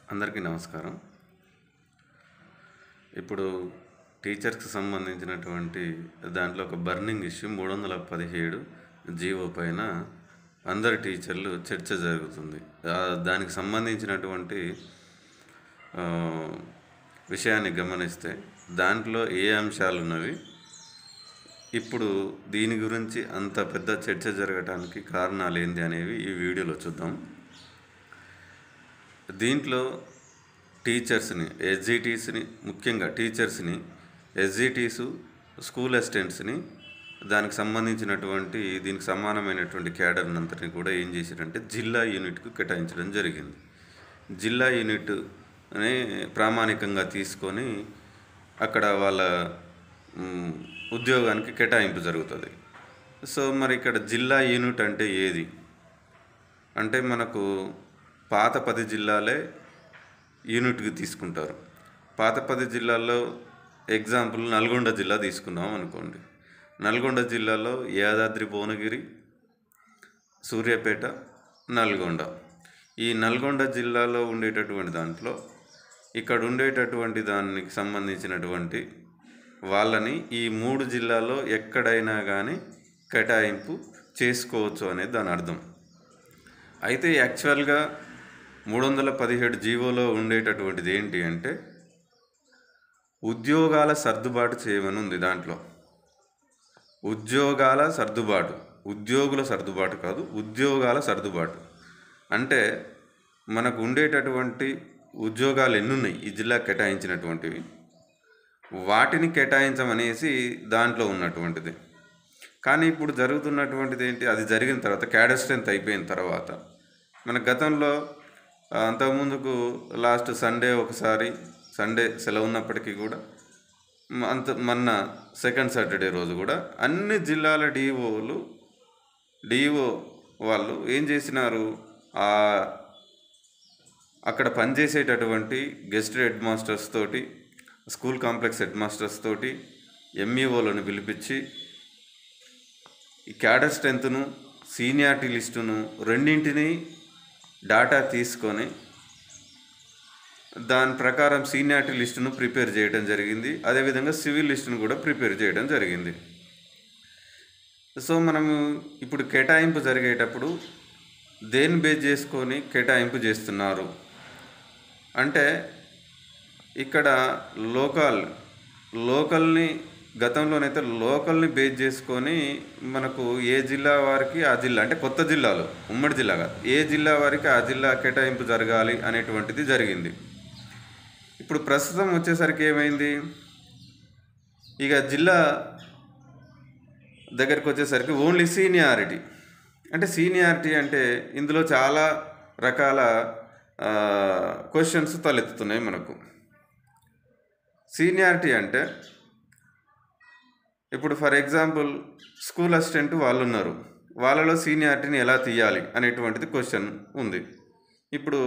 అందరికీ నమస్కారం ఇప్పుడు టీచర్స్కి సంబంధించినటువంటి దాంట్లో ఒక బర్నింగ్ ఇష్యూ మూడు వందల పదిహేడు జీవో పైన అందరి టీచర్లు చర్చ జరుగుతుంది ఆ, దానికి సంబంధించినటువంటి ఆ, విషయాన్ని గమనిస్తే దాంట్లో ఏ అంశాలు ఉన్నవి ఇప్పుడు దీని గురించి అంత పెద్ద చర్చ జరగటానికి కారణాలు ఏంది అనేవి ఈ వీడియోలో చూద్దాం దీంట్లో టీచర్స్ని ఎస్జిటీస్ని ముఖ్యంగా టీచర్స్ని ఎస్జిటీస్ స్కూల్ అసిస్టెంట్స్ని దానికి సంబంధించినటువంటి దీనికి సమానమైనటువంటి క్యాడర్ని అంతటిని కూడా ఏం చేశారంటే జిల్లా యూనిట్కు కేటాయించడం జరిగింది జిల్లా యూనిట్ అనే ప్రామాణికంగా తీసుకొని అక్కడ వాళ్ళ మ్, ఉద్యోగానికి కేటాయింపు జరుగుతుంది సో మరి ఇక్కడ జిల్లా యూనిట్ అంటే ఏది అంటే మనకు పాత పది జిల్లాలే యూనిట్కి తీసుకుంటారు పాత పది జిల్లాల్లో ఎగ్జాంపుల్ నల్గొండ జిల్లా తీసుకున్నాం అనుకోండి నల్గొండ జిల్లాలో యాదాద్రి భువనగిరి సూర్యాపేట నల్గొండ ఈ నల్గొండ జిల్లాలో ఉండేటటువంటి దాంట్లో ఇక్కడ ఉండేటటువంటి దానికి సంబంధించినటువంటి వాళ్ళని ఈ మూడు జిల్లాలో ఎక్కడైనా కానీ కేటాయింపు చేసుకోవచ్చు అనేది దాని అర్థం అయితే యాక్చువల్గా మూడు వందల పదిహేడు జీవోలో ఉండేటటువంటిది ఏంటి అంటే ఉద్యోగాల సర్దుబాటు చేయమని ఉంది దాంట్లో ఉద్యోగాల సర్దుబాటు ఉద్యోగుల సర్దుబాటు కాదు ఉద్యోగాల సర్దుబాటు అంటే మనకు ఉండేటటువంటి ఉద్యోగాలు ఎన్నున్నాయి ఈ జిల్లా కేటాయించినటువంటివి వాటిని కేటాయించమనేసి దాంట్లో ఉన్నటువంటిది కానీ ఇప్పుడు జరుగుతున్నటువంటిది ఏంటి అది జరిగిన తర్వాత క్యాడర్ స్ట్రెంత్ అయిపోయిన తర్వాత మన గతంలో ఆ, అంతకుముందుకు లాస్ట్ సండే ఒకసారి సండే సెలవు ఉన్నప్పటికీ కూడా మ- అంత మొన్న సెకండ్ సాటర్డే రోజు కూడా అన్ని జిల్లాల డిఓలు డిఓ వాళ్ళు ఏం చేసినారు ఆ అక్కడ పనిచేసేటటువంటి గెస్ట్ హెడ్ మాస్టర్స్ తోటి స్కూల్ కాంప్లెక్స్ హెడ్ మాస్టర్స్ తోటి ఎంఈఓలను పిలిపించి ఈ క్యాడర్ స్ట్రెంత్ను సీనియారిటీ లిస్టును రెండింటిని డాటా తీసుకొని దాని ప్రకారం సీనియారిటీ లిస్టును ప్రిపేర్ చేయడం జరిగింది అదేవిధంగా సివిల్ లిస్టును కూడా ప్రిపేర్ చేయడం జరిగింది సో మనము ఇప్పుడు కేటాయింపు జరిగేటప్పుడు దేని బేస్ చేసుకొని కేటాయింపు చేస్తున్నారు అంటే ఇక్కడ లోకల్ లోకల్ని గతంలోనైతే లోకల్ని బేస్ చేసుకొని మనకు ఏ జిల్లా వారికి ఆ జిల్లా అంటే కొత్త జిల్లాలు ఉమ్మడి జిల్లా కాదు ఏ జిల్లా వారికి ఆ జిల్లా కేటాయింపు జరగాలి అనేటువంటిది జరిగింది ఇప్పుడు ప్రస్తుతం వచ్చేసరికి ఏమైంది ఇక జిల్లా దగ్గరికి వచ్చేసరికి ఓన్లీ సీనియారిటీ అంటే సీనియారిటీ అంటే ఇందులో చాలా రకాల క్వశ్చన్స్ తలెత్తుతున్నాయి మనకు సీనియారిటీ అంటే ఇప్పుడు ఫర్ ఎగ్జాంపుల్ స్కూల్ అసిస్టెంట్ వాళ్ళు ఉన్నారు వాళ్ళలో సీనియారిటీని ఎలా తీయాలి అనేటువంటిది క్వశ్చన్ ఉంది ఇప్పుడు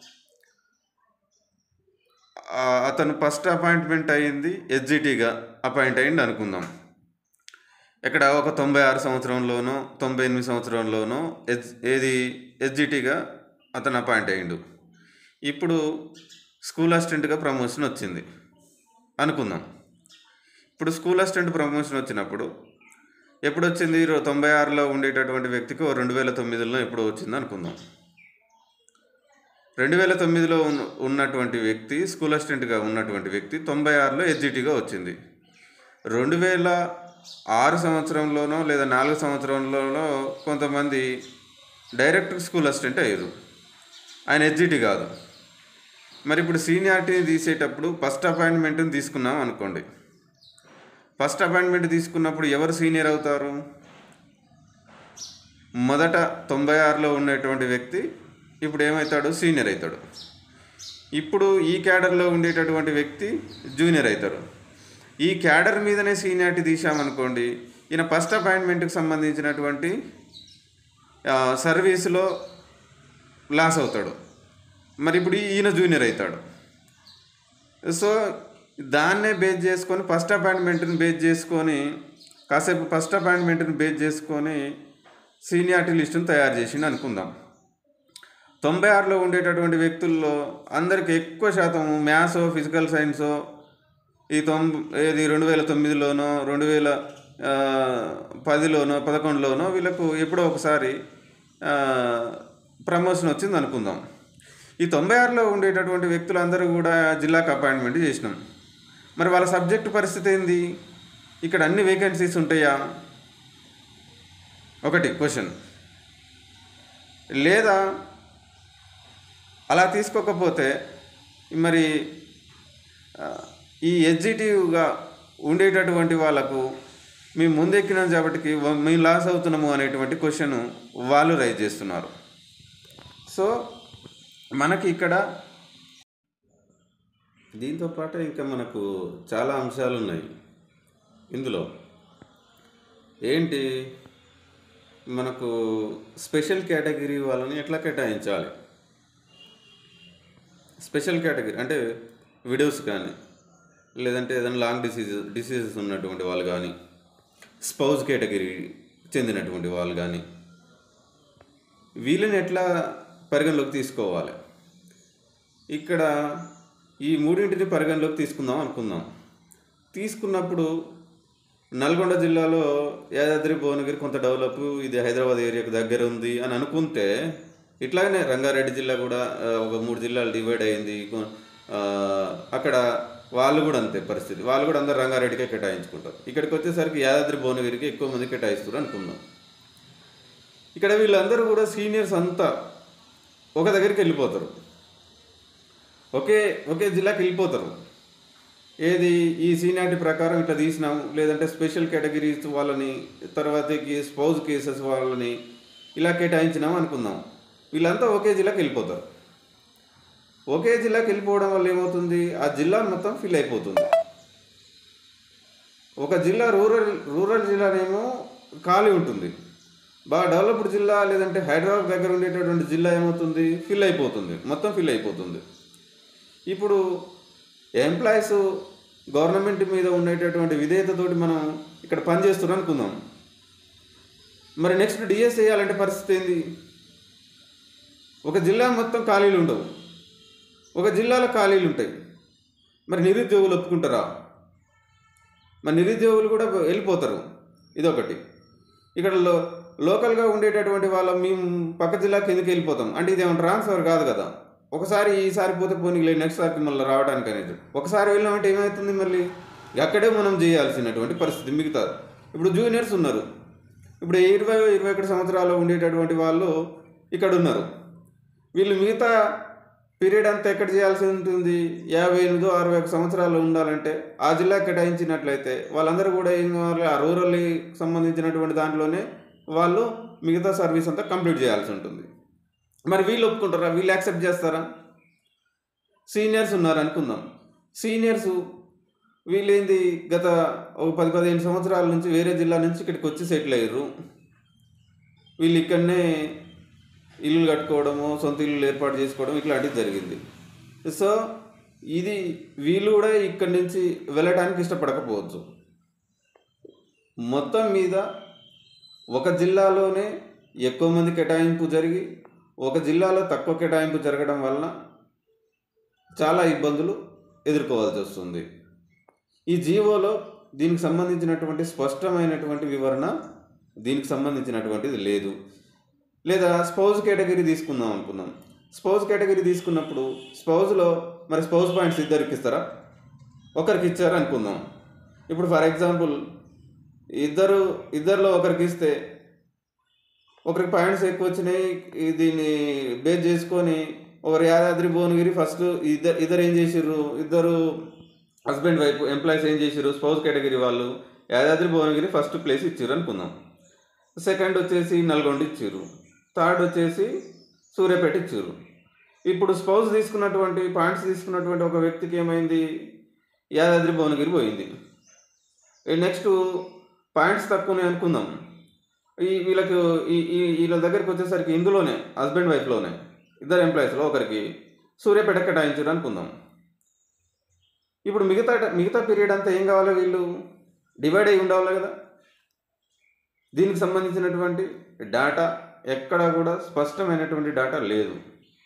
ఆ, అతను ఫస్ట్ అపాయింట్మెంట్ అయ్యింది ఎస్జిటిగా అపాయింట్ అయ్యింది అనుకుందాం ఇక్కడ ఒక తొంభై ఆరు సంవత్సరంలోనో తొంభై ఎనిమిది సంవత్సరంలోనో ఎస్ ఏది ఎస్జిటిగా అతను అపాయింట్ అయ్యిండు ఇప్పుడు స్కూల్ అసిస్టెంట్గా ప్రమోషన్ వచ్చింది అనుకుందాం ఇప్పుడు స్కూల్ అసిస్టెంట్ ప్రమోషన్ వచ్చినప్పుడు ఎప్పుడు వచ్చింది రో- తొంభై ఆరులో ఉండేటటువంటి వ్యక్తికి ఓ రెండు వేల తొమ్మిదిలో ఎప్పుడు వచ్చింది అనుకుందాం రెండు వేల తొమ్మిదిలో ఉన్న ఉన్నటువంటి వ్యక్తి స్కూల్ అసిస్టెంట్గా ఉన్నటువంటి వ్యక్తి తొంభై ఆరులో ఎస్జిటిగా వచ్చింది రెండు వేల ఆరు సంవత్సరంలోనో లేదా నాలుగు సంవత్సరంలోనో కొంతమంది డైరెక్ట్ స్కూల్ అసిస్టెంట్ అయ్యారు ఆయన ఎస్జిటి కాదు మరి ఇప్పుడు సీనియారిటీని తీసేటప్పుడు ఫస్ట్ అపాయింట్మెంట్ని తీసుకున్నాం అనుకోండి ఫస్ట్ అపాయింట్మెంట్ తీసుకున్నప్పుడు ఎవరు సీనియర్ అవుతారు మొదట తొంభై ఆరులో ఉండేటువంటి వ్యక్తి ఇప్పుడు ఏమవుతాడు సీనియర్ అవుతాడు ఇప్పుడు ఈ క్యాడర్లో ఉండేటటువంటి వ్యక్తి జూనియర్ అవుతాడు ఈ క్యాడర్ మీదనే సీనియారిటీ తీసామనుకోండి ఈయన ఫస్ట్ అపాయింట్మెంట్కి సంబంధించినటువంటి ఆ, సర్వీసులో లాస్ అవుతాడు మరి ఇప్పుడు ఈయన జూనియర్ అవుతాడు సో దాన్నే బేస్ చేసుకొని ఫస్ట్ అపాయింట్మెంట్ని బేస్ చేసుకొని కాసేపు ఫస్ట్ అపాయింట్మెంట్ని బేస్ చేసుకొని సీనియారిటీ లిస్టును తయారు చేసిండు అనుకుందాం తొంభై ఆరులో ఉండేటటువంటి వ్యక్తుల్లో అందరికి ఎక్కువ శాతం మ్యాథ్స్ ఫిజికల్ సైన్స్ ఈ తొం ఏది రెండు వేల తొమ్మిదిలోనో రెండు వేల ఆ, పదిలోనో పదకొండులోనో వీళ్ళకు ఎప్పుడో ఒకసారి ఆ, ప్రమోషన్ వచ్చింది అనుకుందాం ఈ తొంభై ఆరులో ఉండేటటువంటి వ్యక్తులందరూ కూడా జిల్లాకు అపాయింట్మెంట్ చేసినాం మరి వాళ్ళ సబ్జెక్ట్ పరిస్థితి ఏంది ఇక్కడ అన్ని వేకెన్సీస్ ఉంటాయా ఒకటి క్వశ్చన్ లేదా అలా తీసుకోకపోతే మరి ఆ, ఈ ఎగ్జిటివ్గా ఉండేటటువంటి వాళ్ళకు మేము ముందెక్కినాం కాబట్టి వ- మేము లాస్ అవుతున్నాము అనేటువంటి క్వశ్చన్ వాళ్ళు రైజ్ చేస్తున్నారు సో మనకి ఇక్కడ దీంతో పాటు ఇంకా మనకు చాలా అంశాలు ఉన్నాయి ఇందులో ఏంటి మనకు స్పెషల్ కేటగిరీ వాళ్ళని ఎట్లా కేటాయించాలి స్పెషల్ కేటగిరీ అంటే విడోస్ కానీ లేదంటే ఏదైనా లాంగ్ డిసీజ్ డిసీజెస్ ఉన్నటువంటి వాళ్ళు కానీ స్పౌజ్ కేటగిరీ చెందినటువంటి వాళ్ళు కానీ వీళ్ళని ఎట్లా పరిగణలోకి తీసుకోవాలి ఇక్కడ ఈ మూడింటిని పరిగణలోకి తీసుకుందాం అనుకుందాం తీసుకున్నప్పుడు నల్గొండ జిల్లాలో యాదాద్రి భువనగిరి కొంత డెవలప్ ఇది హైదరాబాద్ ఏరియాకు దగ్గర ఉంది అని అనుకుంటే ఇట్లాగనే రంగారెడ్డి జిల్లా కూడా ఆ, ఒక మూడు జిల్లాలు డివైడ్ అయింది కొ- ఆ, అక్కడ వాళ్ళు కూడా అంతే పరిస్థితి వాళ్ళు కూడా అందరు రంగారెడ్డికే కేటాయించుకుంటారు ఇక్కడికి వచ్చేసరికి యాదాద్రి భువనగిరికి ఎక్కువ మంది కేటాయిస్తారు అనుకుందాం ఇక్కడ వీళ్ళందరూ కూడా సీనియర్స్ అంతా ఒక దగ్గరికి వెళ్ళిపోతారు ఒకే ఒకే జిల్లాకి వెళ్ళిపోతారు ఏది ఈ సీనియారిటీ ప్రకారం ఇట్లా తీసినాం లేదంటే స్పెషల్ కేటగిరీస్ వాళ్ళని తర్వాతకి స్పౌజ్ కేసెస్ వాళ్ళని ఇలా కేటాయించినాం అనుకుందాం వీళ్ళంతా ఒకే జిల్లాకి వెళ్ళిపోతారు ఒకే జిల్లాకి వెళ్ళిపోవడం వల్ల ఏమవుతుంది ఆ జిల్లా మొత్తం ఫిల్ అయిపోతుంది ఒక జిల్లా రూరల్ రూరల్ జిల్లానేమో ఖాళీ ఉంటుంది బాగా డెవలప్డ్ జిల్లా లేదంటే హైదరాబాద్ దగ్గర ఉండేటటువంటి జిల్లా ఏమవుతుంది ఫిల్ అయిపోతుంది మొత్తం ఫిల్ అయిపోతుంది ఇప్పుడు ఎంప్లాయీస్ గవర్నమెంట్ మీద ఉండేటటువంటి విధేయతతోటి మనం ఇక్కడ పనిచేస్తున్నాం అనుకుందాం మరి నెక్స్ట్ డిఎస్ చేయాలంటే పరిస్థితి ఏంది ఒక జిల్లా మొత్తం ఖాళీలు ఉండవు ఒక జిల్లాలో ఖాళీలు ఉంటాయి మరి నిరుద్యోగులు ఒప్పుకుంటారా మరి నిరుద్యోగులు కూడా వెళ్ళిపోతారు ఇదొకటి ఇక్కడ లో లోకల్గా ఉండేటటువంటి వాళ్ళ మేము పక్క జిల్లాకి ఎందుకు వెళ్ళిపోతాం అంటే ఇదేమో ట్రాన్స్ఫర్ కాదు కదా ఒకసారి ఈసారి పోతే పోనీ లేదు నెక్స్ట్ సారికి మళ్ళీ రావడానికి అనేది ఒకసారి వెళ్ళామంటే ఏమవుతుంది మళ్ళీ అక్కడే మనం చేయాల్సినటువంటి పరిస్థితి మిగతా ఇప్పుడు జూనియర్స్ ఉన్నారు ఇప్పుడు ఇరవై ఇరవై ఒకటి సంవత్సరాలు ఉండేటటువంటి వాళ్ళు ఇక్కడ ఉన్నారు వీళ్ళు మిగతా పీరియడ్ అంతా ఎక్కడ చేయాల్సి ఉంటుంది యాభై ఎనిమిదో అరవై ఒక సంవత్సరాలు ఉండాలంటే ఆ జిల్లా కేటాయించినట్లయితే వాళ్ళందరూ కూడా ఏం కావాలి ఆ రూరల్కి సంబంధించినటువంటి దాంట్లోనే వాళ్ళు మిగతా సర్వీస్ అంతా కంప్లీట్ చేయాల్సి ఉంటుంది మరి వీళ్ళు ఒప్పుకుంటారా వీళ్ళు యాక్సెప్ట్ చేస్తారా సీనియర్స్ ఉన్నారు అనుకుందాం సీనియర్స్ వీళ్ళేంది గత ఒక పది పదిహేను సంవత్సరాల నుంచి వేరే జిల్లా నుంచి ఇక్కడికి వచ్చి సెటిల్ అయ్యారు వీళ్ళు ఇక్కడనే ఇల్లు కట్టుకోవడము సొంత ఇల్లు ఏర్పాటు చేసుకోవడం ఇట్లాంటిది జరిగింది సో ఇది వీళ్ళు కూడా ఇక్కడి నుంచి వెళ్ళడానికి ఇష్టపడకపోవచ్చు మొత్తం మీద ఒక జిల్లాలోనే ఎక్కువ మంది కేటాయింపు జరిగి ఒక జిల్లాలో తక్కువ కేటాయింపు జరగడం వలన చాలా ఇబ్బందులు ఎదుర్కోవాల్సి వస్తుంది ఈ జీవోలో దీనికి సంబంధించినటువంటి స్పష్టమైనటువంటి వివరణ దీనికి సంబంధించినటువంటిది లేదు లేదా స్పౌజ్ కేటగిరీ తీసుకుందాం అనుకుందాం స్పౌజ్ కేటగిరీ తీసుకున్నప్పుడు స్పౌజ్లో మరి స్పౌజ్ పాయింట్స్ ఇద్దరికి ఇస్తారా ఒకరికి ఇచ్చారు అనుకుందాం ఇప్పుడు ఫర్ ఎగ్జాంపుల్ ఇద్దరు ఇద్దరిలో ఒకరికి ఇస్తే ఒకరికి పాయింట్స్ ఎక్కువ వచ్చినాయి ఈ దీన్ని బేస్ చేసుకొని ఒకరు యాదాద్రి భువనగిరి ఫస్ట్ ఇద్దరు ఇద్దరు ఏం చేసిర్రు ఇద్దరు హస్బెండ్ వైఫ్ ఎంప్లాయీస్ ఏం చేసిర్రు స్పౌజ్ కేటగిరీ వాళ్ళు యాదాద్రి భువనగిరి ఫస్ట్ ప్లేస్ ఇచ్చిర్రు అనుకుందాం సెకండ్ వచ్చేసి నల్గొండ ఇచ్చిర్రు థర్డ్ వచ్చేసి సూర్యాపేట ఇచ్చిర్రు ఇప్పుడు స్పౌజ్ తీసుకున్నటువంటి పాయింట్స్ తీసుకున్నటువంటి ఒక వ్యక్తికి ఏమైంది యాదాద్రి భువనగిరి పోయింది నెక్స్ట్ పాయింట్స్ తక్కువనే అనుకుందాం ఈ వీళ్ళకు ఈ ఈ వీళ్ళ దగ్గరికి వచ్చేసరికి ఇందులోనే హస్బెండ్ వైఫ్లోనే ఇద్దరు ఎంప్లాయీస్లో ఒకరికి సూర్యాపేట కేటాయించారు అనుకుందాం ఇప్పుడు మిగతా మిగతా పీరియడ్ అంతా ఏం కావాలి వీళ్ళు డివైడ్ అయి ఉండాలి కదా దీనికి సంబంధించినటువంటి డేటా ఎక్కడా కూడా స్పష్టమైనటువంటి డేటా లేదు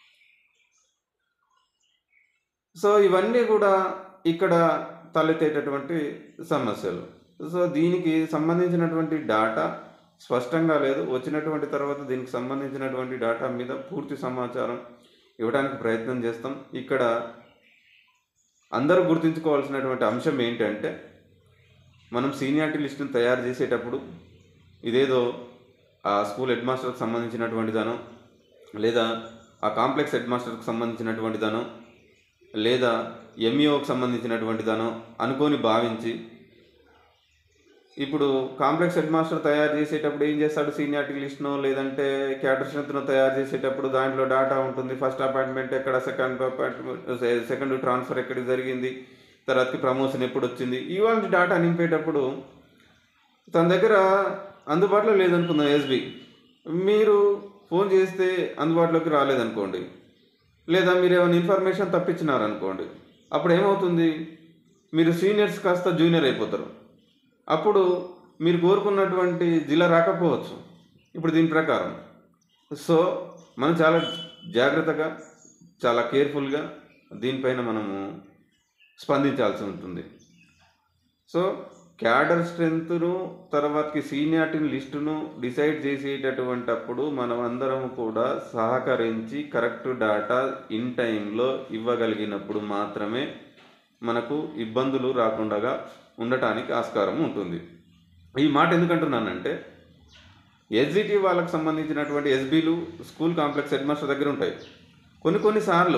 సో ఇవన్నీ కూడా ఇక్కడ తలెత్తేటటువంటి సమస్యలు సో దీనికి సంబంధించినటువంటి డాటా స్పష్టంగా లేదు వచ్చినటువంటి తర్వాత దీనికి సంబంధించినటువంటి డాటా మీద పూర్తి సమాచారం ఇవ్వడానికి ప్రయత్నం చేస్తాం ఇక్కడ అందరూ గుర్తుంచుకోవాల్సినటువంటి అంశం ఏంటంటే మనం సీనియారిటీ లిస్టును తయారు చేసేటప్పుడు ఇదేదో ఆ స్కూల్ హెడ్ మాస్టర్కి సంబంధించినటువంటిదనో లేదా ఆ కాంప్లెక్స్ హెడ్ మాస్టర్కి సంబంధించినటువంటిదనో లేదా ఎంఈఓకి సంబంధించినటువంటిదనో అనుకొని భావించి ఇప్పుడు కాంప్లెక్స్ హెడ్ మాస్టర్ తయారు చేసేటప్పుడు ఏం చేస్తాడు సీనియారిటీ లిస్ట్నో లేదంటే క్యాటర్ స్ట్రెంత్ను తయారు చేసేటప్పుడు దాంట్లో డాటా ఉంటుంది ఫస్ట్ అపాయింట్మెంట్ ఎక్కడ సెకండ్ అపాయింట్మెంట్ సెకండ్ ట్రాన్స్ఫర్ ఎక్కడికి జరిగింది తర్వాతకి ప్రమోషన్ ఎప్పుడు వచ్చింది ఇవాళ డాటా నింపేటప్పుడు తన దగ్గర అందుబాటులో లేదనుకుందాం ఎస్బి మీరు ఫోన్ చేస్తే అందుబాటులోకి రాలేదనుకోండి లేదా మీరు ఏమైనా ఇన్ఫర్మేషన్ తప్పించినారనుకోండి అప్పుడు ఏమవుతుంది మీరు సీనియర్స్ కాస్త జూనియర్ అయిపోతారు అప్పుడు మీరు కోరుకున్నటువంటి జిల్లా రాకపోవచ్చు ఇప్పుడు దీని ప్రకారం సో మనం చాలా జాగ్రత్తగా చాలా కేర్ఫుల్గా దీనిపైన మనము స్పందించాల్సి ఉంటుంది సో క్యాడర్ స్ట్రెంత్ను తర్వాతకి సీనియారిటీ లిస్టును డిసైడ్ చేసేటటువంటి అప్పుడు మనం అందరం కూడా సహకరించి కరెక్ట్ డాటా ఇన్ టైంలో ఇవ్వగలిగినప్పుడు మాత్రమే మనకు ఇబ్బందులు రాకుండా ఉండటానికి ఆస్కారం ఉంటుంది ఈ మాట ఎందుకంటున్నానంటే ఎస్జిటి వాళ్ళకి సంబంధించినటువంటి ఎస్బీలు స్కూల్ కాంప్లెక్స్ హెడ్ మాస్టర్ దగ్గర ఉంటాయి కొన్ని కొన్నిసార్లు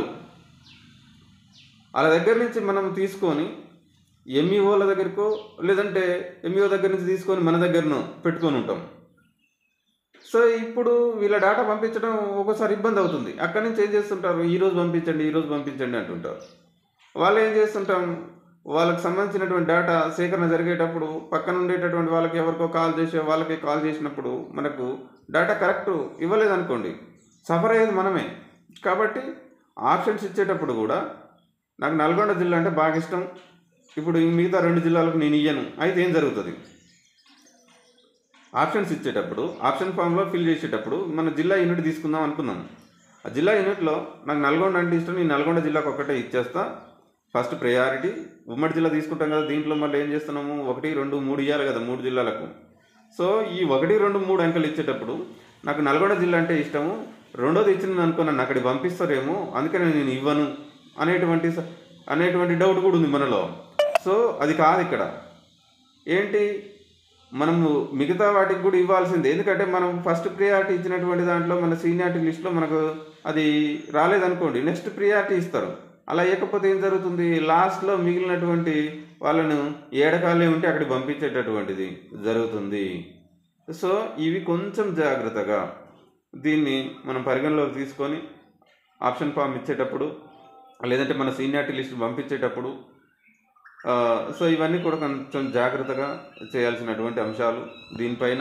వాళ్ళ దగ్గర నుంచి మనం తీసుకొని ఎంఈఓల దగ్గరకో లేదంటే ఎంఈఓ దగ్గర నుంచి తీసుకొని మన దగ్గరను పెట్టుకొని ఉంటాం సో ఇప్పుడు వీళ్ళ డేటా పంపించడం ఒక్కోసారి ఇబ్బంది అవుతుంది అక్కడి నుంచి ఏం చేస్తుంటారు ఈ రోజు పంపించండి ఈ రోజు పంపించండి అంటుంటారు వాళ్ళు ఏం చేస్తుంటాం వాళ్ళకి సంబంధించినటువంటి డేటా సేకరణ జరిగేటప్పుడు పక్కన ఉండేటటువంటి వాళ్ళకి ఎవరికో కాల్ చేసే వాళ్ళకి కాల్ చేసినప్పుడు మనకు డేటా కరెక్ట్ ఇవ్వలేదనుకోండి సఫర్ అయ్యేది మనమే కాబట్టి ఆప్షన్స్ ఇచ్చేటప్పుడు కూడా నాకు నల్గొండ జిల్లా అంటే బాగా ఇష్టం ఇప్పుడు ఈ మిగతా రెండు జిల్లాలకు నేను ఇయ్యను అయితే ఏం జరుగుతుంది ఆప్షన్స్ ఇచ్చేటప్పుడు ఆప్షన్ ఫామ్లో ఫిల్ చేసేటప్పుడు మన జిల్లా యూనిట్ తీసుకుందాం అనుకున్నాం ఆ జిల్లా యూనిట్లో నాకు నల్గొండ అంటే ఇష్టం నేను నల్గొండ జిల్లాకు ఒక్కటే ఇచ్చేస్తా ఫస్ట్ ప్రయారిటీ ఉమ్మడి జిల్లా తీసుకుంటాం కదా దీంట్లో మళ్ళీ ఏం చేస్తున్నాము ఒకటి రెండు మూడు ఇవ్వాలి కదా మూడు జిల్లాలకు సో ఈ ఒకటి రెండు మూడు అంకెలు ఇచ్చేటప్పుడు నాకు నల్గొండ జిల్లా అంటే ఇష్టము రెండోది ఇచ్చింది అనుకో నన్ను అక్కడికి పంపిస్తారేమో అందుకని నేను ఇవ్వను అనేటువంటి స- అనేటువంటి డౌట్ కూడా ఉంది మనలో సో అది కాదు ఇక్కడ ఏంటి మనము మిగతా వాటికి కూడా ఇవ్వాల్సిందే ఎందుకంటే మనం ఫస్ట్ ప్రియారిటీ ఇచ్చినటువంటి దాంట్లో మన సీనియారిటీ లిస్ట్లో మనకు అది రాలేదనుకోండి నెక్స్ట్ ప్రియారిటీ ఇస్తారు అలా ఇవ్వకపోతే ఏం జరుగుతుంది లాస్ట్లో మిగిలినటువంటి వాళ్ళను ఏడకాలే ఉంటే అక్కడికి పంపించేటటువంటిది జరుగుతుంది సో ఇవి కొంచెం జాగ్రత్తగా దీన్ని మనం పరిగణలోకి తీసుకొని ఆప్షన్ ఫామ్ ఇచ్చేటప్పుడు లేదంటే మన సీనియారిటీ లిస్ట్ పంపించేటప్పుడు ఆ, సో ఇవన్నీ కూడా కొంచెం జాగ్రత్తగా చేయాల్సినటువంటి అంశాలు దీనిపైన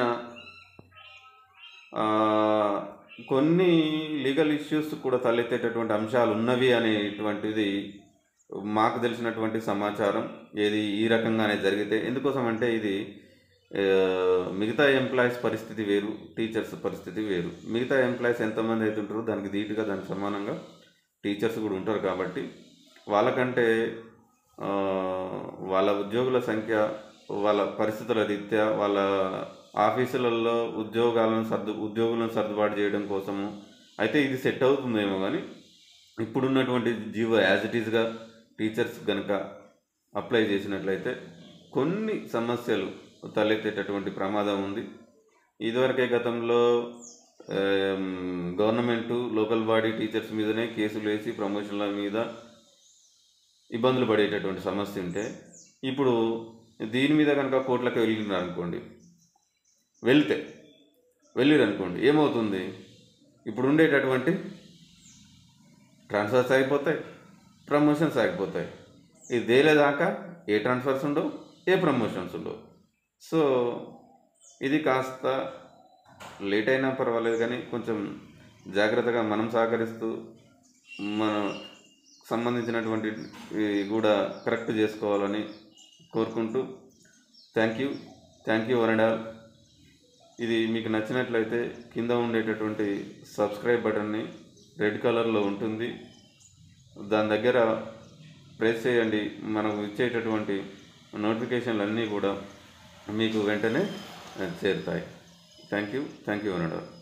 ఆ, కొన్ని లీగల్ ఇష్యూస్ కూడా తలెత్తేటటువంటి అంశాలు ఉన్నవి అనేటువంటిది మాకు తెలిసినటువంటి సమాచారం ఏది ఈ రకంగానే జరిగితే ఎందుకోసం అంటే ఇది ఆ, మిగతా ఎంప్లాయీస్ పరిస్థితి వేరు టీచర్స్ పరిస్థితి వేరు మిగతా ఎంప్లాయీస్ ఎంతమంది అయితే ఉంటారో దానికి ధీటుగా దానికి సమానంగా టీచర్స్ కూడా ఉంటారు కాబట్టి వాళ్ళకంటే ఆ, వాళ్ళ ఉద్యోగుల సంఖ్య వాళ్ళ పరిస్థితుల రీత్యా వాళ్ళ ఆఫీసులలో ఉద్యోగాలను సర్దు ఉద్యోగులను సర్దుబాటు చేయడం కోసము అయితే ఇది సెట్ అవుతుందేమో కానీ ఇప్పుడున్నటువంటి జీవో యాజ్ ఇట్ ఈస్గా టీచర్స్ కనుక అప్లై చేసినట్లయితే కొన్ని సమస్యలు తలెత్తేటటువంటి ప్రమాదం ఉంది ఇదివరకే గతంలో గవర్నమెంట్ లోకల్ బాడీ టీచర్స్ మీదనే కేసులు వేసి ప్రమోషన్ల మీద ఇబ్బందులు పడేటటువంటి సమస్య ఉంటే ఇప్పుడు దీని మీద కనుక కోర్టులకు వెళ్ళినారు అనుకోండి వెళ్తే వెళ్ళిరు అనుకోండి ఏమవుతుంది ఇప్పుడు ఉండేటటువంటి ట్రాన్స్ఫర్స్ అయిపోతాయి ప్రమోషన్స్ ఆగిపోతాయి ఇది తేలేదాకా ఏ ట్రాన్స్ఫర్స్ ఉండవు ఏ ప్రమోషన్స్ ఉండవు సో ఇది కాస్త లేట్ అయినా పర్వాలేదు కానీ కొంచెం జాగ్రత్తగా మనం సహకరిస్తూ మన సంబంధించినటువంటి ఇవి కూడా కరెక్ట్ చేసుకోవాలని కోరుకుంటూ thank you thank you one and all ఇది మీకు నచ్చినట్లయితే కింద ఉండేటటువంటి సబ్స్క్రైబ్ బటన్ని రెడ్ కలర్లో ఉంటుంది దాని దగ్గర ప్రెస్ చేయండి మనం ఇచ్చేటటువంటి నోటిఫికేషన్లు అన్నీ కూడా మీకు వెంటనే చేరుతాయి థ్యాంక్ యూ థ్యాంక్ యూ అనడం